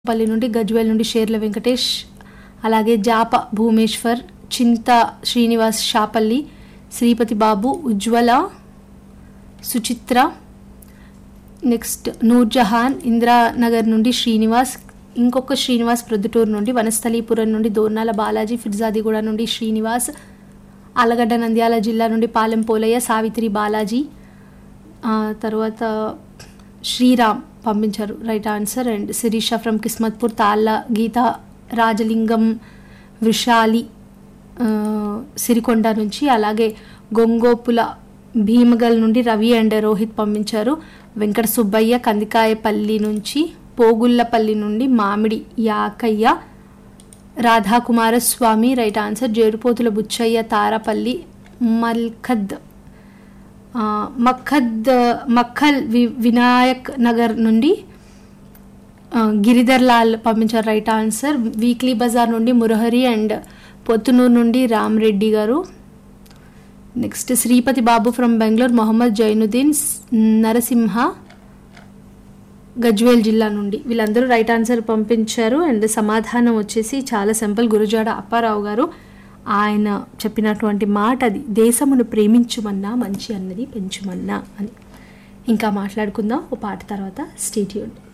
పల్లి నుండి గజ్వేల్ నుండి షేర్ల వెంకటేష్ అలాగే జాప భూమేశ్వర్ చింత శ్రీనివాస్ షాపల్లి శ్రీపతి బాబు ఉజ్వల సుచిత్ర నెక్స్ట్ నూర్జహాన్ ఇందిరానగర్ నుండి శ్రీనివాస్ ఇంకొక శ్రీనివాస్ ప్రొద్దుటూరు నుండి వనస్థలీపురం నుండి దోర్నాల బాలాజీ ఫిర్జాదిగూడ నుండి శ్రీనివాస్ ఆలగడ్డ నంద్యాల జిల్లా నుండి పాలెం పోలయ్య సావిత్రి బాలాజీ ఆ, తర్వాత శ్రీరామ్ పంపించారు right answer and Sirisha from Kismatpur Talla Geetha Rajalingam Vrushali ఆ, సిరికొండ నుంచి అలాగే గొంగోపుల భీమగల్ నుండి రవి అండ్ రోహిత్ పంపించారు వెంకట సుబ్బయ్య కందికాయపల్లి నుంచి పోగుళ్ళపల్లి నుండి మామిడి యాకయ్య రాధాకుమారస్వామి రైట్ ఆన్సర్ జేరుపోతుల బుచ్చయ్య తారపల్లి మల్ఖద్ ఆ, మఖద్ మక్కల్ వి వినాయక్ నగర్ నుండి ఆ, గిరిధర్ లాల్ పంపించారు రైట్ ఆన్సర్ వీక్లీ బజార్ నుండి మురహరి అండ్ పొత్తునూరు నుండి రామ్ రెడ్డి గారు నెక్స్ట్ శ్రీపతి బాబు ఫ్రమ్ బెంగళూరు మొహమ్మద్ జైనుద్దీన్ స్- నరసింహ గజ్వేల్ జిల్లా నుండి వీళ్ళందరూ రైట్ ఆన్సర్ పంపించారు అండ్ సమాధానం వచ్చేసి చాలా సింపుల్ గురుజాడ అప్పారావు గారు ఆయన చెప్పినటువంటి మాట అది దేశమును ప్రేమించుమన్నా మంచి అన్నది పెంచుమన్నా అని ఇంకా మాట్లాడుకుందాం ఓ పాట తర్వాత స్టేట్యూడ్